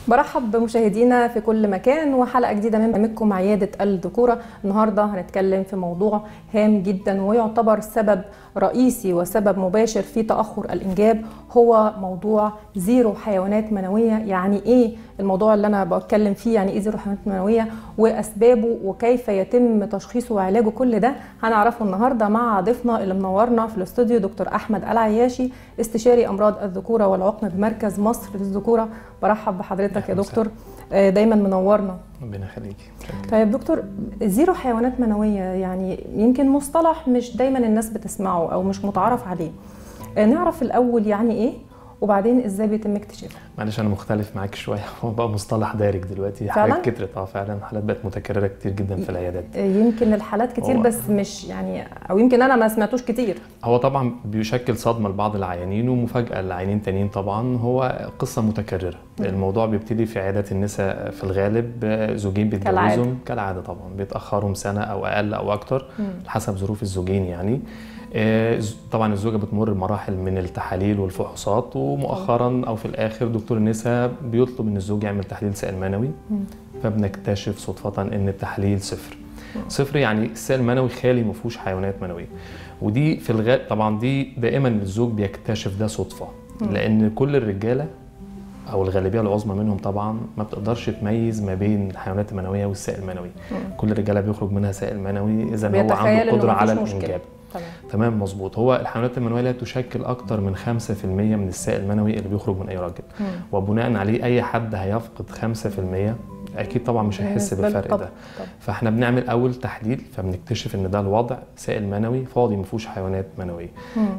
برحب بمشاهدينا في كل مكان وحلقه جديده من برنامجكم عياده الذكوره النهارده هنتكلم في موضوع هام جدا ويعتبر سبب رئيسي وسبب مباشر في تاخر الانجاب هو موضوع زيرو حيوانات منويه يعني ايه الموضوع اللي انا بتكلم فيه يعني ايه زيرو حيوانات منويه واسبابه وكيف يتم تشخيصه وعلاجه كل ده هنعرفه النهارده مع ضيفنا اللي منورنا في الاستوديو دكتور احمد العياشي استشاري امراض الذكوره والعقم بمركز مصر للذكوره برحب بحضرتك يا دكتور دايما منورنا ربنا يخليكي طيب دكتور زيرو حيوانات منويه يعني يمكن مصطلح مش دايما الناس بتسمعه او مش متعارف عليه نعرف الاول يعني ايه وبعدين ازاي بيتم اكتشافه معلش انا مختلف معاك شويه هو بقى مصطلح دارج دلوقتي فعلا؟ حالات كترت اه فعلا حالات بقت متكرره كتير جدا في العيادات يمكن الحالات كتير هو- بس مش يعني او يمكن انا ما سمعتوش كتير هو طبعا بيشكل صدمه لبعض العيانين ومفاجاه لعيانين تانيين طبعا هو قصه متكرره الموضوع بيبتدي في عيادات النساء في الغالب آه، زوجين كالعادة. بيتجوزوا كالعاده طبعا بيتاخرهم سنه او اقل او اكتر حسب ظروف الزوجين يعني آه، ز- طبعا الزوجه بتمر بمراحل من التحاليل والفحوصات ومؤخرا او في الاخر دكتور النساء بيطلب من الزوج يعمل تحليل سائل منوي فبنكتشف صدفه ان التحليل صفر صفر يعني السائل المنوي خالي ما فيهوش حيوانات منويه ودي في الغالب طبعا دي دائما الزوج بيكتشف ده صدفه لان كل الرجاله او الغالبيه العظمى منهم طبعا ما بتقدرش تميز ما بين الحيوانات المنويه والسائل المنوي كل الرجاله بيخرج منها سائل منوي اذا هو بيتخيل عنده إنه قدره على مفيش مشكلة. الانجاب تمام تمام مظبوط هو الحيوانات المنويه لا تشكل اكتر من 5% من السائل المنوي اللي بيخرج من اي راجل وبناء عليه اي حد هيفقد 5% اكيد طبعا مش هيحس بالنسبة له بالفرق طبعاً، ده طبعاً. فاحنا بنعمل اول تحليل فبنكتشف ان ده الوضع سائل منوي فاضي ما فيهوش حيوانات منويه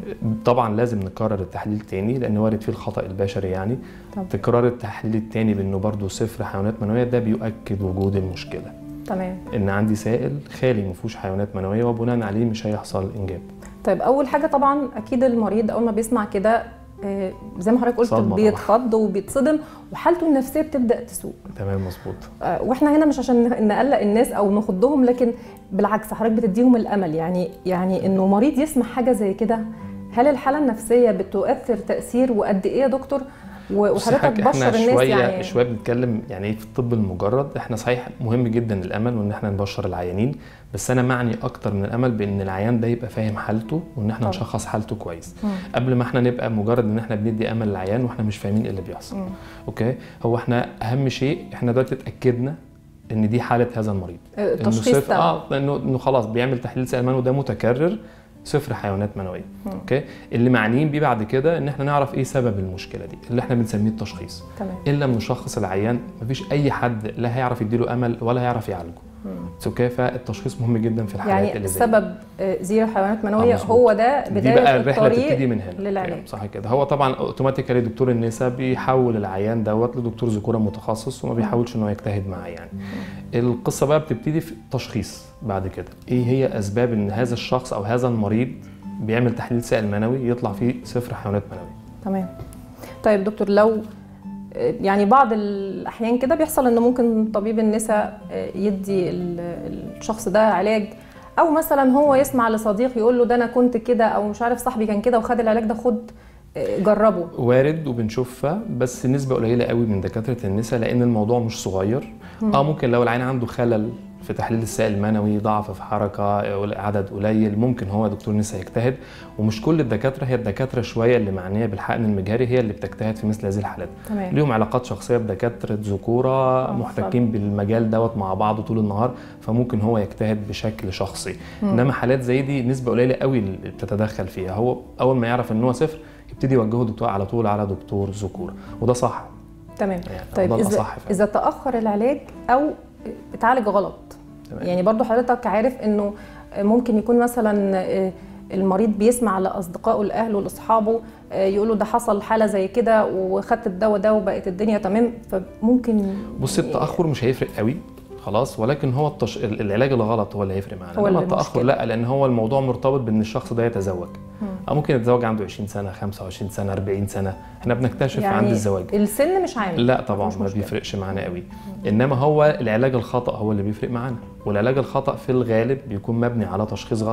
طبعا لازم نكرر التحليل تاني لان وارد فيه الخطا البشري يعني طبعاً. تكرار التحليل التاني بانه برضه صفر حيوانات منويه ده بيؤكد وجود المشكله تمام ان عندي سائل خالي ما فيهوش حيوانات منويه وبناء عليه مش هيحصل انجاب طيب اول حاجه طبعا اكيد المريض اول ما بيسمع كده آه، زي ما حضرتك قلت صدمة طبعاً. بيتخض وبيتصدم وحالته النفسيه بتبدا تسوء تمام مظبوط آه، واحنا هنا مش عشان نقلق الناس او نخضهم لكن بالعكس حضرتك بتديهم الامل يعني يعني انه مريض يسمع حاجه زي كده هل الحاله النفسيه بتؤثر تاثير وقد ايه يا دكتور و- بص وحضرتك حضرتك بشر احنا الناس شويه يعني شويه بنتكلم يعني ايه في الطب المجرد احنا صحيح مهم جدا الامل وان احنا نبشر العيانين بس انا معني اكتر من الامل بان العيان ده يبقى فاهم حالته وان احنا طبعا. نشخص حالته كويس قبل ما احنا نبقى مجرد ان احنا بندي امل للعيان واحنا مش فاهمين ايه اللي بيحصل اوكي هو احنا اهم شيء احنا دلوقتي اتاكدنا ان دي حاله هذا المريض آه، إنه التشخيص صفر تم. اه انه انه خلاص بيعمل تحليل سائل منوي ده متكرر صفر حيوانات منويه اوكي اللي معنيين بيه بعد كده ان احنا نعرف ايه سبب المشكله دي اللي احنا بنسميه التشخيص تمام ان لم نشخص العيان مفيش اي حد لا هيعرف يديله امل ولا هيعرف يعالجه اوكي فالتشخيص مهم جدا في الحالات يعني اللي زي دي. سبب آه، زيرو حيوانات منويه آه، مظبوط. هو ده دي بدايه بقى الرحله الطريق تبتدي من هنا للعلاج صح كده هو طبعا اوتوماتيكالي دكتور النساء بيحول العيان دوت لدكتور ذكوره متخصص وما بيحاولش انه يجتهد معاه يعني القصه بقى بتبتدي في التشخيص بعد كده ايه هي اسباب ان هذا الشخص او هذا المريض بيعمل تحليل سائل منوي يطلع فيه صفر حيوانات منويه تمام طيب دكتور لو آه، يعني بعض الاحيان كده بيحصل ان ممكن طبيب النساء آه، يدي ال- الشخص ده علاج او مثلا هو يسمع لصديق يقول له ده انا كنت كده او مش عارف صاحبي كان كده وخد العلاج ده خد آه، جربه وارد وبنشوفها بس نسبه قليله قوي من دكاتره النساء لان الموضوع مش صغير اه ممكن لو العين عنده خلل في تحليل السائل المنوي ضعف في حركه عدد قليل ممكن هو دكتور نساء يجتهد ومش كل الدكاتره هي الدكاتره شويه اللي معنيه بالحقن المجهري هي اللي بتجتهد في مثل هذه الحالات تمام ليهم علاقات شخصيه بدكاتره ذكوره محتكين بالمجال دوت مع بعض طول النهار فممكن هو يجتهد بشكل شخصي انما حالات زي دي نسبه قليله قوي اللي بتتدخل فيها هو اول ما يعرف ان هو صفر يبتدي يوجهه دكتور على طول على دكتور ذكوره وده صح تمام يعني طيب ده اذا الأصح فعلا. اذا تاخر العلاج او اتعالج غلط تمام. يعني برضو حضرتك عارف انه ممكن يكون مثلا آه، المريض بيسمع لاصدقائه لاهله لاصحابه آه، يقولوا ده حصل حاله زي كده وخدت الدواء ده وبقت الدنيا تمام فممكن بص التاخر مش هيفرق قوي خلاص ولكن هو التش... العلاج الغلط هو اللي هيفرق معانا هو انما اللي التاخر مشكلة. لا لان هو الموضوع مرتبط بان الشخص ده يتزوج او ممكن يتزوج عنده 20 سنه 25 سنه 40 سنه احنا بنكتشف يعني عند الزواج السن مش عامل لا طبعا مفيش ما مشكلة. بيفرقش معانا قوي انما هو العلاج الخطا هو اللي بيفرق معانا والعلاج الخطا في الغالب بيكون مبني على تشخيص غلط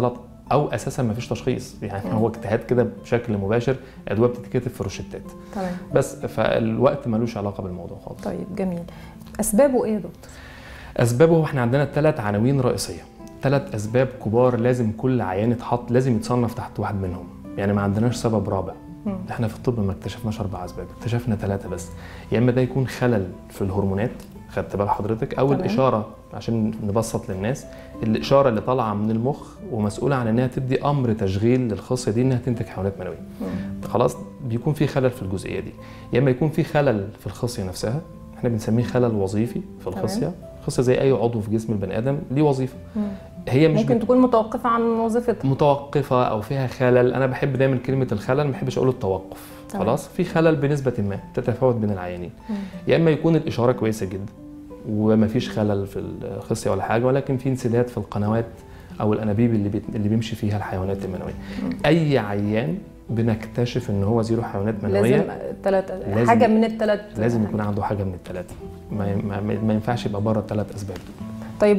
او اساسا ما فيش تشخيص يعني هو اجتهاد كده بشكل مباشر ادويه بتتكتب في روشتات تمام بس فالوقت ملوش علاقه بالموضوع خالص طيب جميل اسبابه ايه يا دكتور اسبابه احنا عندنا ثلاث عناوين رئيسيه ثلاث اسباب كبار لازم كل عيان يتحط لازم يتصنف تحت واحد منهم يعني ما عندناش سبب رابع مم. احنا في الطب ما اكتشفناش اربع اسباب اكتشفنا ثلاثه بس يا اما ده يكون خلل في الهرمونات خدت بال حضرتك او تمام. الاشاره عشان نبسط للناس الاشاره اللي طالعه من المخ ومسؤوله عن انها تدي امر تشغيل للخصيه دي انها تنتج حيوانات منويه مم. خلاص بيكون في خلل في الجزئيه دي يا اما يكون في خلل في الخصيه نفسها احنا بنسميه خلل وظيفي في تمام. الخصيه الخصيه زي اي عضو في جسم البني ادم ليه وظيفه مم. هي مش ممكن بت... تكون متوقفه عن وظيفتها متوقفه او فيها خلل انا بحب دايما كلمه الخلل ما بحبش اقول التوقف تمام. خلاص في خلل بنسبه ما تتفاوت بين العيانين مم. يا اما يكون الاشاره كويسه جدا ومفيش خلل في الخصيه ولا حاجه ولكن في انسداد في القنوات او الانابيب اللي بيت... اللي بيمشي فيها الحيوانات المنويه اي عيان بنكتشف ان هو زيرو حيوانات منويه لازم ثلاث لازم- حاجه من الثلاث لازم يكون عنده حاجه من الثلاثه ما, ما, ما ينفعش يبقى بره الثلاث اسباب دول طيب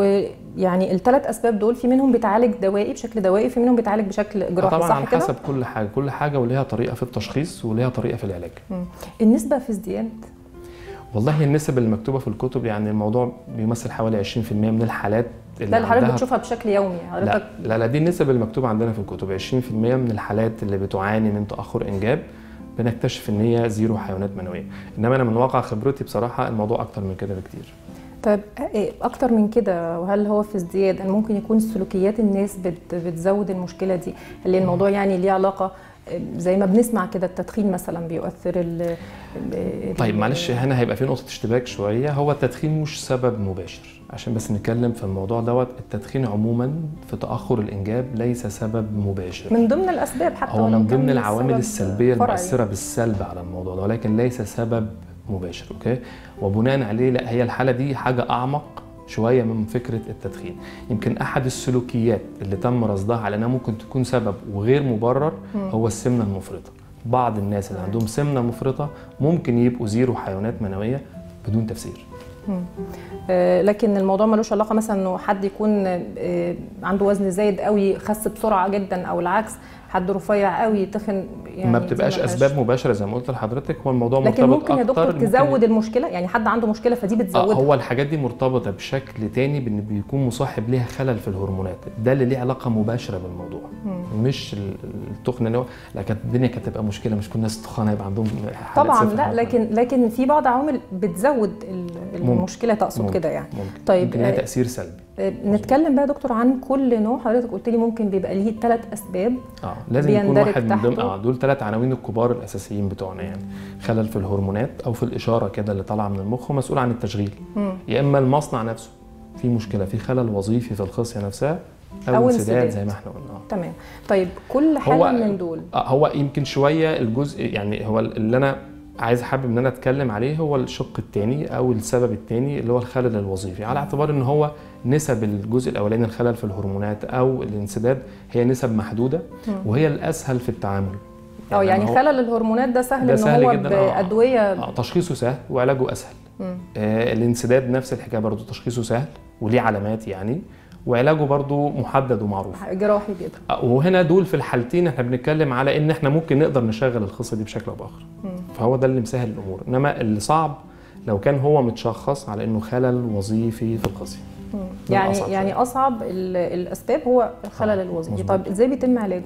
ويعني الثلاث اسباب دول في منهم بيتعالج دوائي بشكل دوائي في منهم بيتعالج بشكل جراحي طبعا صح على كده؟ حسب كل حاجه كل حاجه وليها طريقه في التشخيص وليها طريقه في العلاج مم. النسبه في ازدياد والله هي النسب اللي مكتوبه في الكتب يعني الموضوع بيمثل حوالي 20% من الحالات اللي ده اللي حضرتك عندها- بتشوفها بشكل يومي حضرتك لا لا لا دي النسب اللي مكتوبه عندنا في الكتب 20% من الحالات اللي بتعاني من تاخر انجاب بنكتشف ان هي زيرو حيوانات منويه انما انا من واقع خبرتي بصراحه الموضوع اكتر من كده بكتير طيب إيه اكتر من كده وهل هو في ازدياد هل ممكن يكون سلوكيات الناس بت بتزود المشكله دي هل الموضوع يعني ليه علاقه إيه، زي ما بنسمع كده التدخين مثلا بيؤثر ال ال- طيب معلش هنا هيبقى في نقطه اشتباك شويه هو التدخين مش سبب مباشر عشان بس نتكلم في الموضوع دوت التدخين عموما في تاخر الانجاب ليس سبب مباشر من ضمن الاسباب حتى هو ولو من كان ضمن العوامل السبب السلبيه فرعي. المؤثره بالسلب على الموضوع ده ولكن ليس سبب مباشر اوكي وبناء عليه لا هي الحاله دي حاجه اعمق شويه من فكره التدخين يمكن احد السلوكيات اللي تم رصدها على انها ممكن تكون سبب وغير مبرر هو السمنه المفرطه بعض الناس اللي عندهم سمنه مفرطه ممكن يبقوا زيرو حيوانات منويه بدون تفسير مم. آه، لكن الموضوع ملوش علاقه مثلا انه حد يكون آه، عنده وزن زايد قوي خس بسرعه جدا او العكس حد رفيع قوي تخن يعني ما دي بتبقاش ملهاش- اسباب مباشره زي ما قلت لحضرتك هو الموضوع لكن مرتبط ممكن يا اكتر دكتور ممكن تزود المشكله يعني حد عنده مشكله فدي آه بتزودها هو الحاجات دي مرتبطه بشكل تاني بان بيكون مصاحب ليها خلل في الهرمونات ده اللي ليه علاقه مباشره بالموضوع مم. مش ال- التخن اللي هو لا كانت الدنيا كانت تبقى مشكله مش كل الناس تخانه يبقى عندهم حالات طبعا صفر لا حالات لكن لكن في بعض عوامل بتزود ال- ممكن. المشكله تقصد ممكن. كده يعني ممكن طيب، يمكن ليها آه، تاثير سلبي آه، نتكلم بقى يا دكتور عن كل نوع حضرتك قلت لي ممكن بيبقى ليه ثلاث اسباب اه لازم يكون بيندرج واحد من ضمن تحته. اه دول ثلاث عناوين الكبار الاساسيين بتوعنا يعني خلل في الهرمونات او في الاشاره كده اللي طالعه من المخ ومسؤول عن التشغيل مم. يا اما المصنع نفسه في مشكله في خلل وظيفي في الخصيه نفسها او, أو انسداد انسداد. زي ما احنا قلنا آه. تمام طيب كل حاله هو- من دول آه، هو يمكن شويه الجزء يعني هو اللي انا عايز حابب ان انا اتكلم عليه هو الشق الثاني او السبب الثاني اللي هو الخلل الوظيفي على اعتبار ان هو نسب الجزء الاولاني الخلل في الهرمونات او الانسداد هي نسب محدوده مم. وهي الاسهل في التعامل اه يعني هو- خلل الهرمونات ده سهل ده ان سهل هو جداً، آه. بادويه آه، تشخيصه سهل وعلاجه اسهل مم. آه الانسداد نفس الحكايه برضه تشخيصه سهل وليه علامات يعني وعلاجه برضه محدد ومعروف جراحي جدا آه، وهنا دول في الحالتين احنا بنتكلم على ان احنا ممكن نقدر نشغل الخصه دي بشكل او باخر مم. فهو ده اللي مسهل الامور انما اللي صعب لو كان هو متشخص على انه خلل وظيفي في الخصيه مم. ده يعني الأصعب يعني شوية. اصعب ال- الاسباب هو الخلل آه، الوظيفي مظبوط. طيب ازاي بيتم علاجه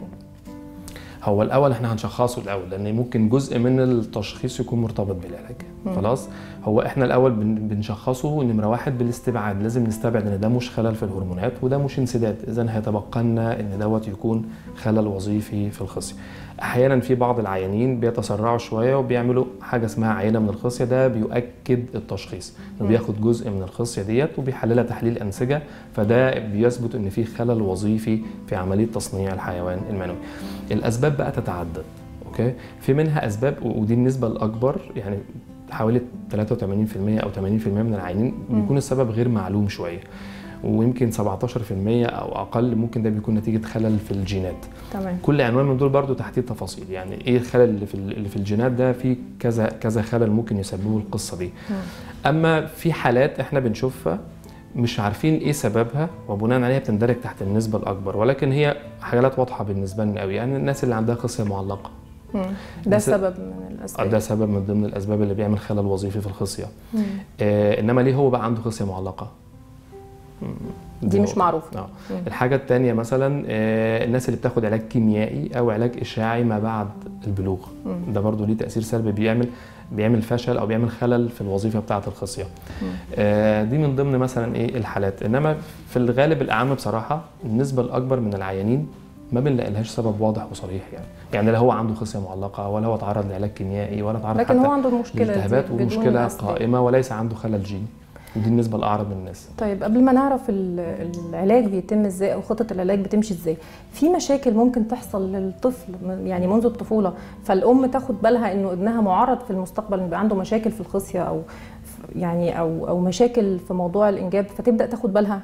هو الاول احنا هنشخصه الاول لان ممكن جزء من التشخيص يكون مرتبط بالعلاج مم. خلاص هو احنا الاول بن- بنشخصه نمره واحد بالاستبعاد لازم نستبعد ان ده مش خلل في الهرمونات وده مش انسداد اذا هيتبقى لنا ان دوت يكون خلل وظيفي في الخصيه احيانا في بعض العيانين بيتسرعوا شويه وبيعملوا حاجه اسمها عينه من الخصيه ده بيؤكد التشخيص انه مم. بياخد جزء من الخصيه ديت وبيحللها تحليل انسجه فده بيثبت ان في خلل وظيفي في عمليه تصنيع الحيوان المنوي الاسباب بقى تتعدد اوكي في منها اسباب و- ودي النسبه الاكبر يعني حوالي 83% او 80% من العيانين مم. بيكون السبب غير معلوم شويه ويمكن 17% او اقل ممكن ده بيكون نتيجه خلل في الجينات تمام كل عنوان من دول برضو تحتيه تفاصيل يعني ايه الخلل اللي في ال- اللي في الجينات ده في كذا كذا خلل ممكن يسببوا القصه دي مم. اما في حالات احنا بنشوفها مش عارفين ايه سببها وبناء عليها بتندرج تحت النسبه الاكبر ولكن هي حاجات واضحه بالنسبه لنا قوي يعني الناس اللي عندها خصيه معلقه مم. ده بس- سبب من آه، الاسباب ده سبب من ضمن الاسباب اللي بيعمل خلل وظيفي في الخصيه مم. آه انما ليه هو بقى عنده خصيه معلقه مم، دي مش نقطة. معروفة. آه. مم. الحاجه الثانيه مثلا آه الناس اللي بتاخد علاج كيميائي او علاج اشعاعي ما بعد البلوغ مم. ده برضو ليه تاثير سلبي بيعمل بيعمل فشل او بيعمل خلل في الوظيفه بتاعه الخصيه مم. آه، دي من ضمن مثلا ايه الحالات انما في الغالب الاعم بصراحه النسبه الاكبر من العيانين ما بنلاقي لهاش سبب واضح وصريح يعني يعني لا هو عنده خصيه معلقه ولا هو تعرض لعلاج كيميائي ولا تعرض لكن حتى هو عنده المشكله دي الالتهابات بدون ومشكله أصل. قائمه وليس عنده خلل جيني ودي النسبه الاعرض من الناس طيب قبل ما نعرف ال- العلاج بيتم ازاي او خطه العلاج بتمشي ازاي في مشاكل ممكن تحصل للطفل من- يعني منذ الطفوله فالام تاخد بالها انه ابنها معرض في المستقبل إن يبقى عنده مشاكل في الخصيه او ف- يعني او او مشاكل في موضوع الانجاب فتبدا تاخد بالها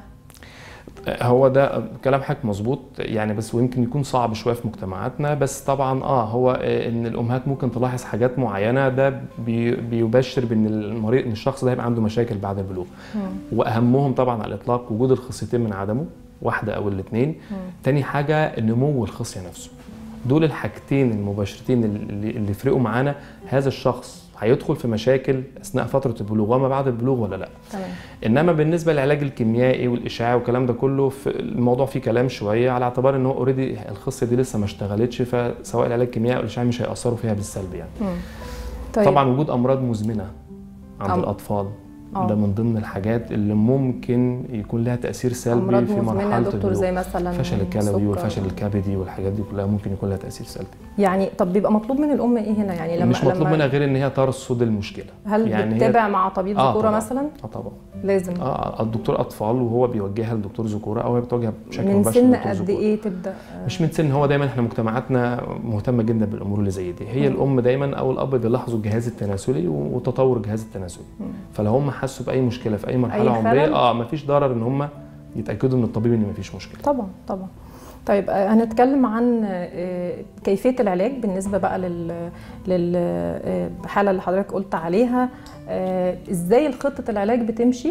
هو ده كلام حضرتك مظبوط يعني بس ويمكن يكون صعب شويه في مجتمعاتنا بس طبعا اه هو آه، ان الامهات ممكن تلاحظ حاجات معينه ده بي- بيبشر بان المريض ان الشخص ده هيبقى عنده مشاكل بعد البلوغ واهمهم طبعا على الاطلاق وجود الخصيتين من عدمه واحده او الاثنين تاني حاجه نمو الخصيه نفسه دول الحاجتين المباشرتين اللي, اللي يفرقوا معانا هذا الشخص هيدخل في مشاكل اثناء فتره البلوغ وما بعد البلوغ ولا لا تمام انما بالنسبه للعلاج الكيميائي والاشعاعي والكلام ده كله في الموضوع فيه كلام شويه على اعتبار ان هو اوريدي الخصيه دي لسه ما اشتغلتش فسواء العلاج الكيميائي او الاشعاعي مش هياثروا فيها بالسلب يعني مم. طيب طبعا وجود امراض مزمنه عند أم- الاطفال آه. ده من ضمن الحاجات اللي ممكن يكون لها تاثير سلبي امراض في مزمنه مرحله دكتور البلوغ زي مثلا الفشل الكلوي السكر. والفشل الكبدي والحاجات دي كلها ممكن يكون لها تاثير سلبي يعني طب بيبقى مطلوب من الام ايه هنا يعني لما مش مطلوب لما منها غير ان هي ترصد المشكله هل يعني هي- بتتابع مع طبيب آه ذكوره طبعاً. مثلا اه طبعا لازم اه الدكتور اطفال وهو بيوجهها لدكتور ذكوره او هي بتوجهها بشكل من مباشر سن لدكتور قد ذكورة. ايه تبدا مش من سن هو دايما احنا مجتمعاتنا مهتمه جدا بالامور اللي زي دي هي الام دايما او الاب بيلاحظوا الجهاز التناسلي وتطور الجهاز التناسلي فلو هم حسوا باي مشكله في اي مرحله أي عمريه خلل؟ اه مفيش ضرر ان هم يتاكدوا من الطبيب ان مفيش مشكله طبعا طبعا طيب آه، هنتكلم عن آه، كيفيه العلاج بالنسبه بقى لل للحاله اللي حضرتك قلت عليها آه، ازاي خطه العلاج بتمشي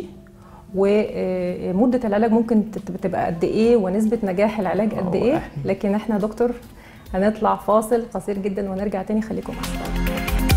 ومده العلاج ممكن تت- تبقى قد ايه ونسبه نجاح العلاج قد هو ايه إحنا- لكن احنا دكتور هنطلع فاصل قصير جدا ونرجع تاني خليكم معانا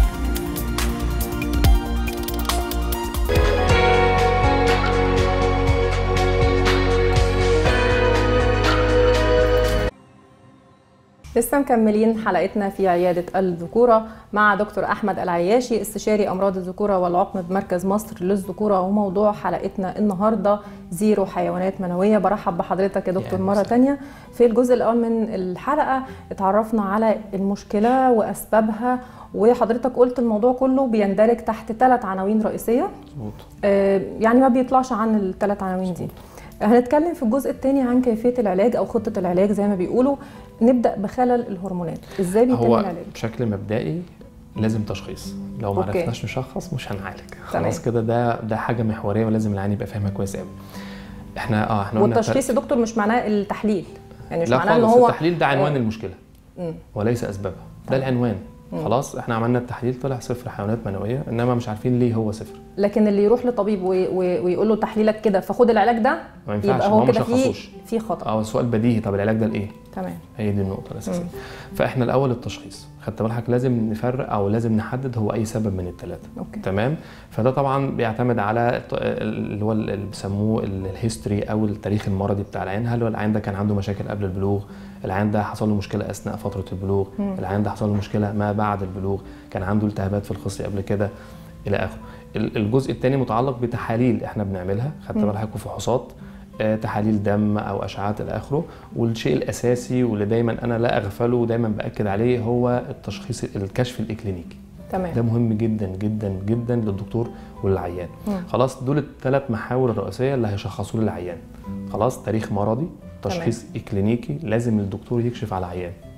لسه مكملين حلقتنا في عيادة الذكورة مع دكتور أحمد العياشي استشاري أمراض الذكورة والعقم بمركز مصر للذكورة وموضوع حلقتنا النهاردة زيرو حيوانات منوية برحب بحضرتك يا دكتور يعني مرة مساء. تانية في الجزء الأول من الحلقة اتعرفنا على المشكلة وأسبابها وحضرتك قلت الموضوع كله بيندرج تحت ثلاث عناوين رئيسية مظبوط آه، يعني ما بيطلعش عن الثلاث عناوين دي هنتكلم في الجزء الثاني عن كيفيه العلاج او خطه العلاج زي ما بيقولوا نبدا بخلل الهرمونات ازاي بيتم هو العلاج بشكل مبدئي لازم تشخيص لو ما أوكي. عرفناش نشخص مش هنعالج تمام. خلاص كده ده ده حاجه محوريه ولازم العيان يبقى فاهمها كويس قوي احنا اه احنا قلنا والتشخيص يا دكتور مش معناه التحليل يعني مش لا معناه ان خالص هو التحليل ده عنوان آه. المشكله مم. وليس اسبابها ده العنوان خلاص احنا عملنا التحليل طلع صفر حيوانات منويه انما مش عارفين ليه هو صفر لكن اللي يروح لطبيب وي- وي- ويقول له تحليلك كده فخد العلاج ده ما ينفعش يبقى ما هو هو ما كده في شخصوش في خطا اه السؤال بديهي طب العلاج ده لايه تمام هي دي النقطه الاساسيه فاحنا الاول التشخيص خدت بالك لازم نفرق او لازم نحدد هو اي سبب من الثلاثه اوكي تمام فده طبعا بيعتمد على الط- اللي هو اللي بيسموه ال- الهيستوري او التاريخ المرضي بتاع العيان هل هو العيان ده كان عنده مشاكل قبل البلوغ العيان ده حصل له مشكله اثناء فتره البلوغ العيان ده حصل له مشكله ما بعد البلوغ كان عنده التهابات في الخصيه قبل كده الى اخره ال- الجزء الثاني متعلق بتحاليل احنا بنعملها خدت بالك وفحوصات آه، تحاليل دم او اشعات الى اخره والشيء الاساسي واللي دايما انا لا اغفله ودايما باكد عليه هو التشخيص الكشف الاكلينيكي ده تمام مهم جدا جدا جدا للدكتور وللعيان مم. خلاص دول الثلاث محاور الرئيسيه اللي هيشخصوا للعيان خلاص تاريخ مرضي تشخيص اكلينيكي لازم الدكتور يكشف على عيان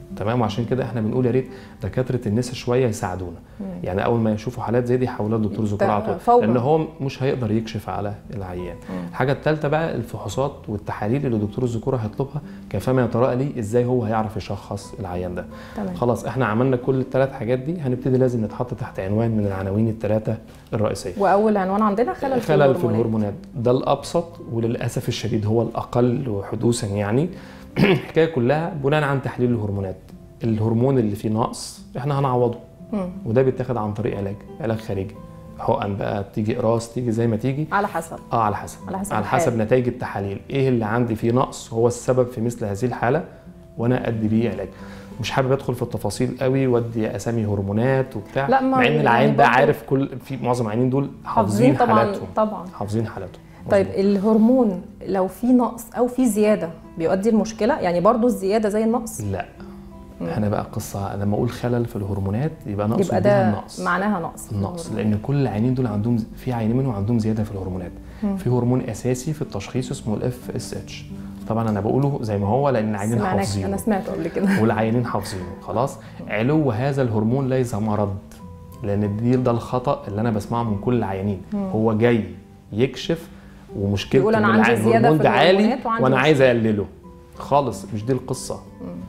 تمام وعشان كده احنا بنقول يا ريت دكاتره النساء شويه يساعدونا يعني اول ما يشوفوا حالات زي دي يحولوها لدكتور ذكور على طول فورا. لان هو مش هيقدر يكشف على العيان الحاجه الثالثه بقى الفحوصات والتحاليل اللي دكتور الذكوره هيطلبها كفما يتراءى ليه ازاي هو هيعرف يشخص العيان ده تمام. خلاص احنا عملنا كل الثلاث حاجات دي هنبتدي لازم نتحط تحت عنوان من العناوين الثلاثه الرئيسيه واول عنوان عندنا خلل, خلل في الهرمونات. الهرمونات ده الابسط وللاسف الشديد هو الاقل حدوثا يعني الحكايه كلها بناء عن تحليل الهرمونات الهرمون اللي فيه نقص احنا هنعوضه مم. وده بيتاخد عن طريق علاج علاج خارجي حقن بقى تيجي قراص تيجي زي ما تيجي على حسب اه على حسب على حسب على حسب الحالة. نتائج التحاليل ايه اللي عندي فيه نقص هو السبب في مثل هذه الحاله وانا ادي بيه علاج مش حابب ادخل في التفاصيل قوي وادي اسامي هرمونات وبتاع لا، ما مع ان يعني العيان ده برضه- عارف كل في معظم العيانين دول حافظين حافظين طبعا حالاتهم طبعا حافظين حالاتهم طيب مظبوط. الهرمون لو في نقص او في زياده بيؤدي المشكله يعني برضو الزياده زي النقص لا احنا بقى قصه لما اقول خلل في الهرمونات يبقى نقص يبقى بيها ده النقص معناها نقص في النقص الهرمون. لان كل العيانين دول عندهم في عيانين منهم عندهم زياده في الهرمونات في هرمون اساسي في التشخيص اسمه الاف اس اتش طبعا انا بقوله زي ما هو لان العيانين سمعناك حافظينه انا سمعته قبل كده والعيانين حافظينه خلاص علو هذا الهرمون ليس مرض لان دي ده الخطا اللي انا بسمعه من كل العيانين هو جاي يكشف ومشكلته يقول أنا إن عندي الع- زيادة الهرمون في ده عالي الهرمونات وعندي وانا مشكلة. عايز اقلله خالص مش دي القصه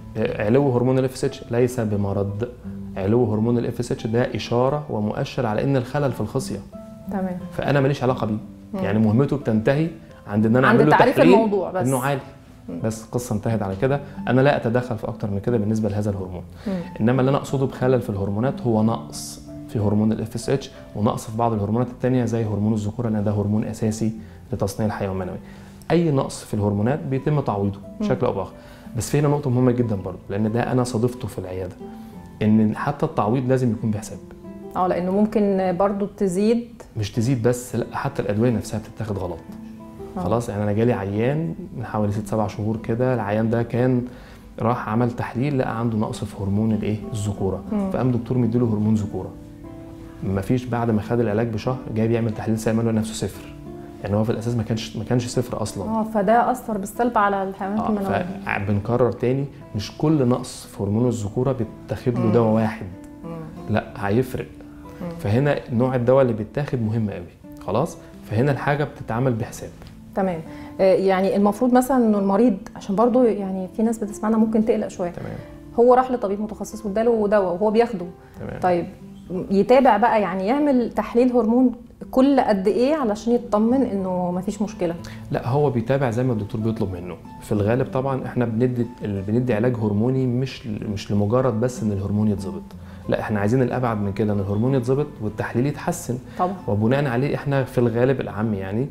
علو هرمون الاف اس اتش ليس بمرض علو هرمون الاف اس اتش ده اشاره ومؤشر على ان الخلل في الخصيه تمام فانا ماليش علاقه بيه يعني مهمته بتنتهي عند ان انا عند اعمل له تعريف تحليل الموضوع بس. انه عالي بس القصه انتهت على كده انا لا اتدخل في اكتر من كده بالنسبه لهذا الهرمون انما اللي انا اقصده بخلل في الهرمونات هو نقص في هرمون الاف اس اتش ونقص في بعض الهرمونات الثانيه زي هرمون الذكوره لان ده هرمون اساسي لتصنيع الحيوان المنوي اي نقص في الهرمونات بيتم تعويضه بشكل او باخر بس في هنا نقطه مهمه جدا برضو لان ده انا صادفته في العياده ان حتى التعويض لازم يكون بحساب اه لانه ممكن برضو تزيد مش تزيد بس لا حتى الادويه نفسها بتتاخد غلط خلاص يعني انا جالي عيان من حوالي ست سبع شهور كده العيان ده كان راح عمل تحليل لقى عنده نقص في هرمون الايه الذكوره فقام دكتور مديله هرمون ذكوره مفيش بعد ما خد العلاج بشهر جاي بيعمل تحليل سائل منوي نفسه صفر يعني هو في الاساس ما كانش ما كانش صفر اصلا اه فده اثر بالسلب على الحيوانات اه المنويه فبنكرر تاني مش كل نقص في هرمون الذكوره بيتاخد له دواء واحد لا هيفرق فهنا نوع الدواء اللي بيتاخد مهم قوي خلاص فهنا الحاجه بتتعمل بحساب تمام آه، يعني المفروض مثلا انه المريض عشان برضو يعني في ناس بتسمعنا ممكن تقلق شويه تمام هو راح لطبيب متخصص واداله دواء وهو بياخده تمام طيب يتابع بقى يعني يعمل تحليل هرمون كل قد ايه علشان يطمن انه مفيش مشكله لا هو بيتابع زي ما الدكتور بيطلب منه في الغالب طبعا احنا بندي ال- بندي علاج هرموني مش مش لمجرد بس ان الهرمون يتظبط لا احنا عايزين الابعد من كده ان الهرمون يتظبط والتحليل يتحسن طبعا وبناء عليه احنا في الغالب العام يعني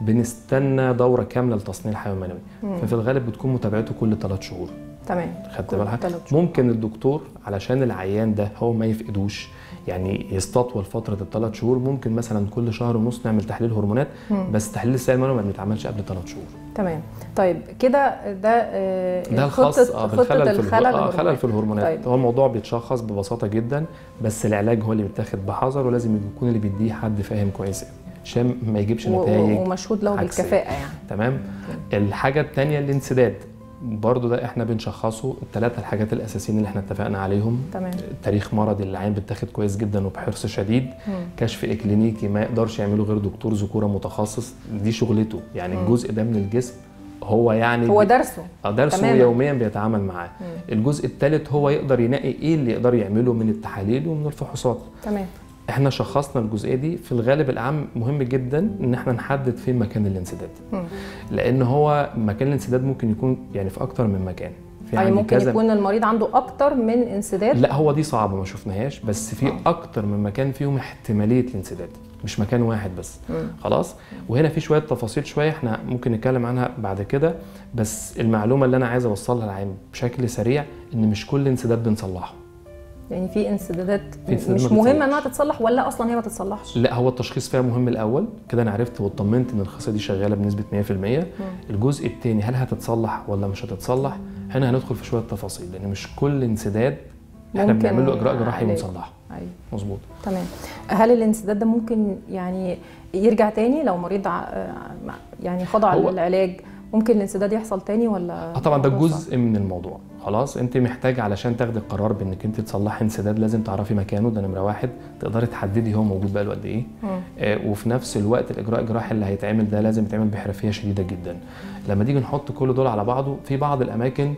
بنستنى دوره كامله لتصنيع الحيوان المنوي ففي الغالب بتكون متابعته كل ثلاث شهور تمام خدت كل بالك تلات شهور. ممكن الدكتور علشان العيان ده هو ما يفقدوش يعني يستطول فتره الثلاث شهور ممكن مثلا كل شهر ونص نعمل تحليل هرمونات بس تحليل السائل المنوي ما بيتعملش قبل ثلاث شهور تمام طيب كده ده آه، ده الخاص خطة- آه خطة بالخلل في الخلل الهرمونات. آه خلل الهرموني. في الهرمونات طيب. هو الموضوع بيتشخص ببساطه جدا بس العلاج هو اللي بيتاخد بحذر ولازم يكون اللي بيديه حد فاهم كويس قوي عشان ما يجيبش و- نتائج ومشهود له عكسية. بالكفاءه يعني تمام الحاجه الثانيه الانسداد برضو ده احنا بنشخصه الثلاثه الحاجات الاساسيين اللي احنا اتفقنا عليهم تمام تاريخ مرضي اللي العين بتاخد كويس جدا وبحرص شديد كشف اكلينيكي ما يقدرش يعمله غير دكتور ذكوره متخصص دي شغلته يعني الجزء ده من الجسم هو يعني هو درسه آه، درسه تماماً. يوميا بيتعامل معاه الجزء الثالث هو يقدر ينقي ايه اللي يقدر يعمله من التحاليل ومن الفحوصات تمام احنا شخصنا الجزئيه دي في الغالب العام مهم جدا ان احنا نحدد فين مكان الانسداد مم. لان هو مكان الانسداد ممكن يكون يعني في اكتر من مكان في اي عندي ممكن كذا يكون المريض عنده اكتر من انسداد لا هو دي صعبه ما شفناهاش بس في اكتر من مكان فيهم احتماليه الانسداد مش مكان واحد بس مم. خلاص وهنا في شويه تفاصيل شويه احنا ممكن نتكلم عنها بعد كده بس المعلومه اللي انا عايز اوصلها للعين بشكل سريع ان مش كل انسداد بنصلحه يعني في انسدادات في انسداد مش ما مهم بتتصلحش. انها تتصلح ولا اصلا هي ما تتصلحش لا هو التشخيص فيها مهم الاول كده انا عرفت واطمنت ان الخصيه دي شغاله بنسبه 100% الجزء الثاني هل هتصلح ولا مش هتتصلح هنا هندخل في شويه تفاصيل لان مش كل انسداد احنا ممكن بنعمل له اجراء جراحي علاج. ونصلحه ايوه مظبوط تمام هل الانسداد ده ممكن يعني يرجع تاني لو مريض ع- يعني خضع هو- للعلاج ممكن الانسداد يحصل تاني ولا اه طبعا ده الموضوع صعب؟ جزء من الموضوع خلاص انت محتاج علشان تاخدي القرار بانك انت تصلحي انسداد لازم تعرفي مكانه ده نمره واحد تقدري تحددي هو موجود بقاله قد ايه مم. آه وفي نفس الوقت الاجراء الجراحي اللي هيتعمل ده لازم يتعمل بحرفيه شديده جدا لما نيجي نحط كل دول على بعضه في بعض الاماكن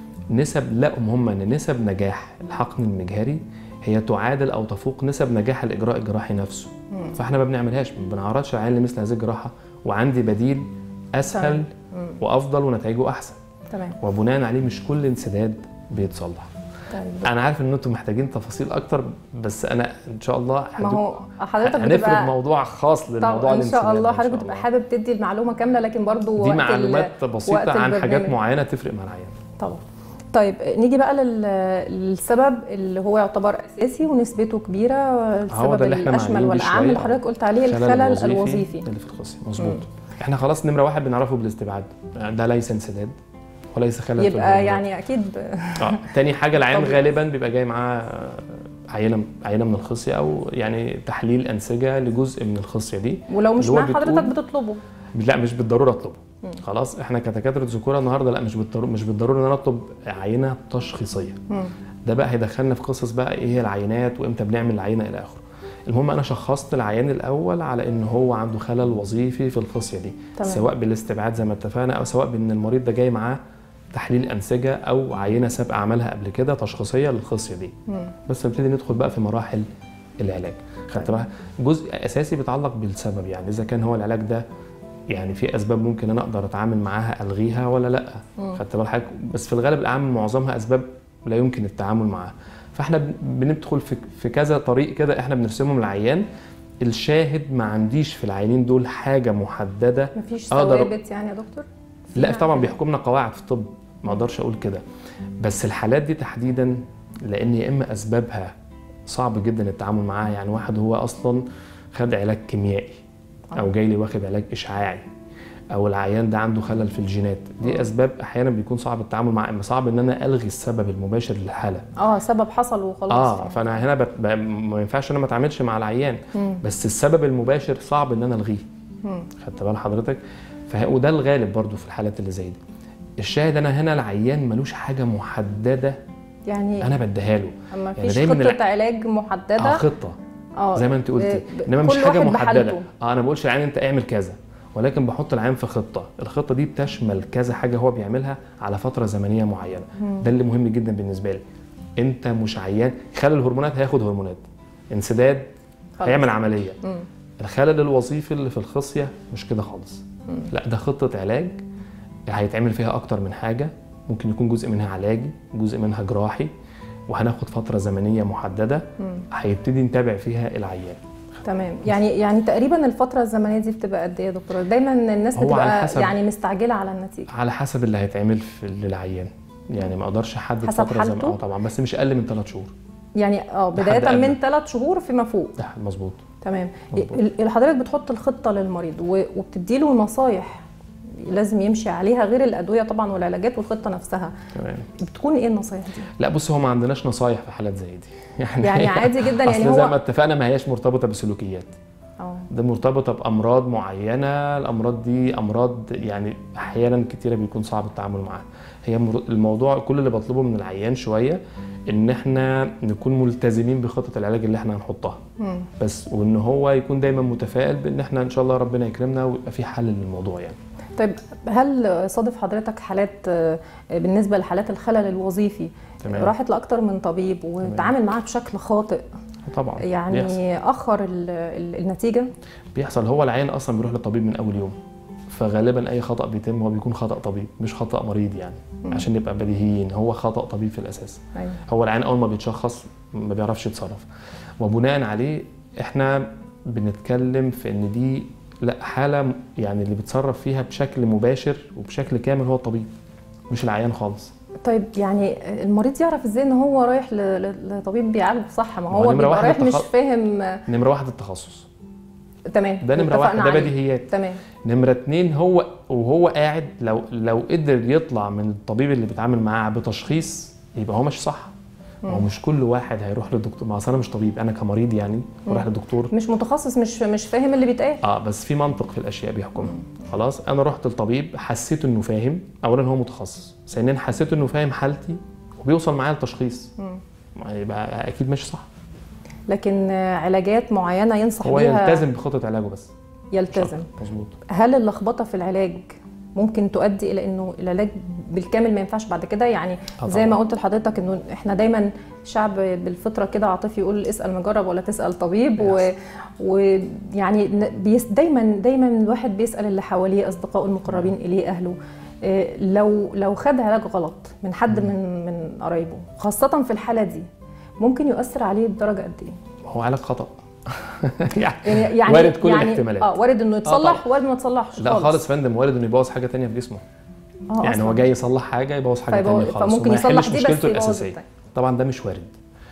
نسب لقوا هم ان نسب نجاح الحقن المجهري هي تعادل او تفوق نسب نجاح الاجراء الجراحي نفسه مم. فاحنا ما بنعملهاش ما بنعرضش العيان لمثل هذه الجراحه وعندي بديل اسهل تمام. مم. وافضل ونتائجه احسن تمام وبناء عليه مش كل انسداد بيتصلح طيب انا عارف ان انتم محتاجين تفاصيل اكتر بس انا ان شاء الله ما هو حضرتك هنفرد بتبقى موضوع خاص للموضوع طب ان شاء الانسداد الله ده إن حضرتك شاء بتبقى الله. حابب تدي المعلومه كامله لكن برضو دي وقت ال- معلومات وقت بسيطه عن حاجات البرنامج. معينه تفرق مع العيان طبعا طيب نيجي بقى لل- للسبب اللي هو يعتبر اساسي ونسبته كبيره السبب ده اللي احنا الاشمل معنيين بيه والاعم شوية. اللي حضرتك قلت عليه الخلل الوظيفي اللي في الخصيه مظبوط احنا خلاص نمره واحد بنعرفه بالاستبعاد ده ليس انسداد وليس خلل في يبقى الهرمونات. يعني اكيد اه تاني حاجه العيان طبيعي. غالبا بيبقى جاي معاه عينه عينه من الخصيه او يعني تحليل انسجه لجزء من الخصيه دي ولو مش اللي هو مع حضرتك بتقول- بتطلبه لا مش بالضروره اطلبه خلاص احنا كدكاتره ذكوره النهارده لا مش بالضروره مش بالضروره ان انا اطلب عينه تشخيصيه مم. ده بقى هيدخلنا في قصص بقى ايه هي العينات وامتى بنعمل العينه الى اخره المهم انا شخصت العيان الاول على ان هو عنده خلل وظيفي في الخصيه دي تمام. سواء بالاستبعاد زي ما اتفقنا او سواء بان المريض ده جاي معاه تحليل انسجه او عينه سابقه عملها قبل كده تشخيصيه للخصيه دي مم. بس نبتدي ندخل بقى في مراحل العلاج خدت بالك جزء اساسي بيتعلق بالسبب يعني اذا كان هو العلاج ده يعني في اسباب ممكن انا اقدر اتعامل معاها الغيها ولا لا خدت بالك بس في الغالب العام معظمها اسباب لا يمكن التعامل معاها فاحنا بن- بندخل في في كذا طريق كده احنا بنرسمهم للعيان الشاهد ما عنديش في العينين دول حاجه محدده مفيش أقدر- ثوابت يعني يا دكتور لا فيها طبعا حاجة؟ بيحكمنا قواعد في الطب ما اقدرش اقول كده بس الحالات دي تحديدا لان يا اما اسبابها صعب جدا التعامل معاها يعني واحد هو اصلا خد علاج كيميائي او جاي لي واخد علاج اشعاعي او العيان ده عنده خلل في الجينات دي اسباب احيانا بيكون صعب التعامل معاها اما صعب ان انا الغي السبب المباشر للحاله اه سبب حصل وخلاص اه فانا هنا بت... ب... ما ينفعش ان انا ما اتعاملش مع العيان مم. بس السبب المباشر صعب ان انا الغيه مم. خدت بال حضرتك فه... وده الغالب برضو في الحالات اللي زي دي الشاهد انا هنا العيان ملوش حاجه محدده يعني انا بديها له ما يعني فيش دايماً خطه الع- علاج محدده اه خطه اه زي ما انت قلتي ب- انما مش كل حاجه واحد محدده بحالته. اه انا ما بقولش للعيان انت اعمل كذا ولكن بحط العيان في خطه الخطه دي بتشمل كذا حاجه هو بيعملها على فتره زمنيه معينه ده اللي مهم جدا بالنسبه لي انت مش عيان خلل الهرمونات هياخد هرمونات انسداد خلاص. هيعمل عمليه مم. الخلل الوظيفي اللي في الخصيه مش كده خالص لا ده خطه علاج هيتعمل فيها اكتر من حاجه ممكن يكون جزء منها علاجي جزء منها جراحي وهناخد فتره زمنيه محدده مم. هيبتدي نتابع فيها العيان تمام يعني يعني تقريبا الفتره الزمنيه دي بتبقى قد ايه يا دكتور دايما الناس هو على بتبقى حسب- يعني مستعجله على النتيجه على حسب اللي هيتعمل في للعيان يعني ما اقدرش احدد حسب فتره زمنيه حالته؟ اه طبعا بس مش اقل من ثلاث شهور يعني اه لحد بدايه أدنى. من ثلاث شهور فيما فوق ده مظبوط تمام مظبوط. ال- ال- حضرتك بتحط الخطه للمريض و- وبتديله نصايح لازم يمشي عليها غير الادويه طبعا والعلاجات والخطه نفسها تمام بتكون ايه النصايح دي لا بص هو ما عندناش نصايح في حالات زي دي يعني يعني عادي جدا يعني أصل زي هو- ما اتفقنا ما هياش مرتبطه بسلوكيات اه ده مرتبطه بامراض معينه الامراض دي امراض يعني احيانا كتيره بيكون صعب التعامل معاها هي مر- الموضوع كل اللي بطلبه من العيان شويه ان احنا نكون ملتزمين بخطه العلاج اللي احنا هنحطها مم. بس وان هو يكون دايما متفائل بان احنا ان شاء الله ربنا يكرمنا ويبقى في حل للموضوع يعني طيب هل صادف حضرتك حالات آه، بالنسبه لحالات الخلل الوظيفي تمام. راحت لاكتر من طبيب وتعامل معاها بشكل خاطئ طبعا بيحصل. يعني اخر ال- ال- النتيجه بيحصل هو العيان اصلا بيروح للطبيب من اول يوم فغالبا اي خطا بيتم هو بيكون خطا طبيب مش خطا مريض يعني عشان نبقى بديهيين هو خطا طبيب في الاساس أيوة. هو العيان اول ما بيتشخص ما بيعرفش يتصرف وبناء عليه احنا بنتكلم في ان دي لا حاله يعني اللي بيتصرف فيها بشكل مباشر وبشكل كامل هو الطبيب مش العيان خالص طيب يعني المريض يعرف ازاي ان هو رايح ل- ل- لطبيب بيعالجه صح ما ما هو هو نمرة بيبقى واحد رايح مش التخ- فاهم آه، نمره واحد التخصص تمام ده نمره واحد اتفقنا ده عليه. بديهيات تمام نمرة اتنين هو وهو قاعد لو لو قدر يطلع من الطبيب اللي بيتعامل معاه بتشخيص يبقى هو ماشي صح هو مش كل واحد هيروح للدكتور ما أصل انا مش طبيب انا كمريض يعني اروح للدكتور مش متخصص مش مش فاهم اللي بيتقال اه بس في منطق في الاشياء بيحكمها خلاص انا رحت للطبيب حسيت انه فاهم اولا هو متخصص ثانيا حسيت انه فاهم حالتي وبيوصل معايا لتشخيص ما يبقى اكيد ماشي صح لكن آه، علاجات معينه ينصح هو بيها يلتزم بخطه علاجه بس يلتزم مظبوط هل اللخبطه في العلاج ممكن تؤدي الى انه العلاج بالكامل ما ينفعش بعد كده يعني آه زي ما طبعاً. قلت لحضرتك انه احنا دايما شعب بالفطره كده عاطفي يقول اسال مجرب ولا تسال طبيب و- ويعني ن- بيس دايما دايما الواحد بيسال اللي حواليه اصدقائه المقربين اليه اهله إيه، لو لو خد علاج غلط من حد من من قرايبه خاصه في الحاله دي ممكن يؤثر عليه بدرجه قد ايه؟ هو علاج خطا يعني يعني يعني وارد كل يعني الاحتمالات. اه وارد انه يتصلح طبعاً. وارد ما يتصلحش لا خالص يا فندم وارد انه يبوظ حاجه تانية في جسمه آه، يعني هو أصلاً. جاي يصلح حاجه يبوظ حاجه فيبوظ- تانية خالص فممكن وما يصلح يحلش دي بس مشكلته يبوظ الاساسيه التانية. طبعا ده مش وارد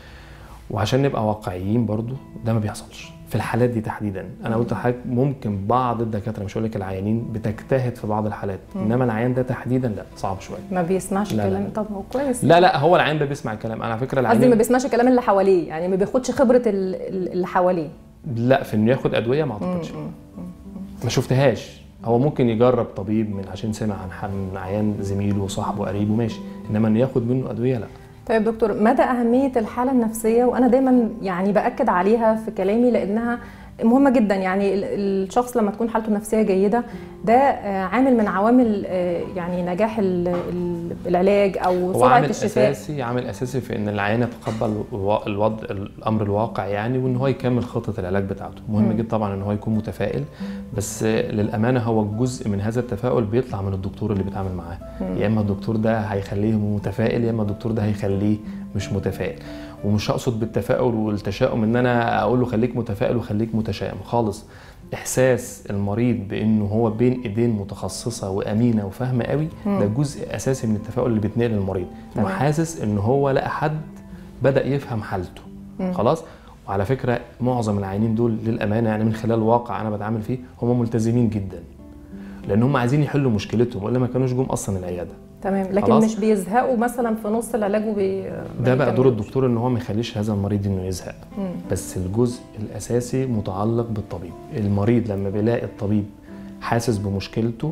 وعشان نبقى واقعيين برضو ده ما بيحصلش في الحالات دي تحديدا انا قلت لحضرتك ممكن بعض الدكاتره مش هقول لك العيانين بتجتهد في بعض الحالات انما العيان ده تحديدا لا صعب شويه ما بيسمعش لا، لا، كلام لا. طب هو كويس لا لا هو العيان ده بيسمع الكلام انا على فكره قصدي ما العيان بيسمعش كلام اللي حواليه يعني ما بياخدش خبره ال- ال- اللي حواليه لا في انه ياخد ادويه ما اعتقدش ما شفتهاش هو ممكن يجرب طبيب من عشان سمع عن ح- من عيان زميله وصاحبه قريبه ماشي انما انه ياخد منه ادويه لا طيب دكتور مدى أهمية الحالة النفسية وأنا دايما يعني بأكد عليها في كلامي لأنها مهمة جدا يعني ال- الشخص لما تكون حالته النفسية جيدة ده آه، عامل من عوامل آه، يعني نجاح ال- ال- العلاج أو هو سرعة عامل الشفاء اساسي عامل اساسي في ان العيان يتقبل الوا- الوضع الامر الواقع يعني وان هو يكمل خطه العلاج بتاعته مهم جدا طبعا ان هو يكون متفائل بس للامانه هو جزء من هذا التفاؤل بيطلع من الدكتور اللي بيتعامل معاه يا اما الدكتور ده هيخليه متفائل يا اما الدكتور ده هيخليه مش متفائل ومش هقصد بالتفاؤل والتشاؤم ان انا اقول له خليك متفائل وخليك متشائم خالص احساس المريض بانه هو بين ايدين متخصصه وامينه وفاهمه قوي ده جزء اساسي من التفاؤل اللي بيتنقل للمريض انه تمام. حاسس ان هو لقى حد بدا يفهم حالته خلاص وعلى فكره معظم العيانين دول للامانه يعني من خلال الواقع انا بتعامل فيه هم ملتزمين جدا لان هم عايزين يحلوا مشكلتهم ولا ما كانوش جم اصلا العياده تمام لكن خلاص. مش بيزهقوا مثلا في نص العلاج وبي ده ما بقى دور يكملوش. الدكتور ان هو ما يخليش هذا المريض انه يزهق مم. بس الجزء الاساسي متعلق بالطبيب المريض لما بيلاقي الطبيب حاسس بمشكلته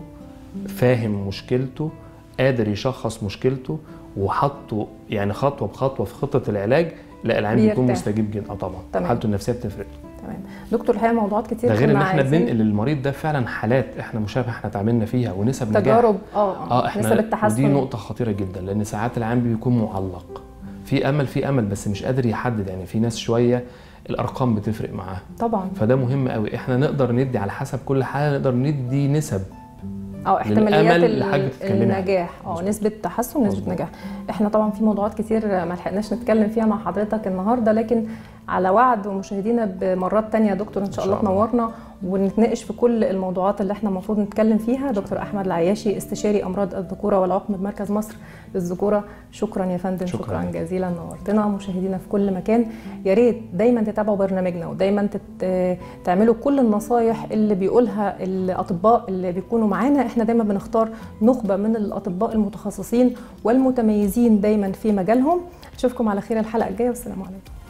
فاهم مشكلته قادر يشخص مشكلته وحطه يعني خطوه بخطوه في خطه العلاج لا العيان بيكون بيرتاح. مستجيب جدا اه طبعا تمام. حالته النفسيه بتفرق تمام دكتور الحقيقه موضوعات كتير ده غير ان كنا احنا عايزين بننقل للمريض ده فعلا حالات احنا مشابهه احنا اتعاملنا فيها ونسب نجاح تجارب اه اه احنا نسب التحسن ودي نقطة خطيرة جدا لأن ساعات العام بيكون معلق في أمل في أمل بس مش قادر يحدد يعني في ناس شوية الأرقام بتفرق معاها طبعا فده مهم قوي احنا نقدر ندي على حسب كل حالة نقدر ندي نسب اه احتماليات للأمل ال- لحاجة بتتكلمي عنها. النجاح اه مظبوط. نسبه تحسن ونسبه مظبوط. نجاح احنا طبعا في موضوعات كتير ما لحقناش نتكلم فيها مع حضرتك النهارده لكن على وعد ومشاهدينا بمرات تانية يا دكتور ان شاء إن الله شاء الله. تنورنا ونتناقش في كل الموضوعات اللي احنا المفروض نتكلم فيها دكتور احمد العياشي استشاري امراض الذكوره والعقم بمركز مصر للذكوره شكرا يا فندم شكراً شكرا, لك. جزيلا نورتنا مشاهدينا في كل مكان يا ريت دايما تتابعوا برنامجنا ودايما تت... تعملوا كل النصايح اللي بيقولها الاطباء اللي بيكونوا معانا احنا دايما بنختار نخبه من الاطباء المتخصصين والمتميزين دايما في مجالهم اشوفكم على خير الحلقه الجايه والسلام عليكم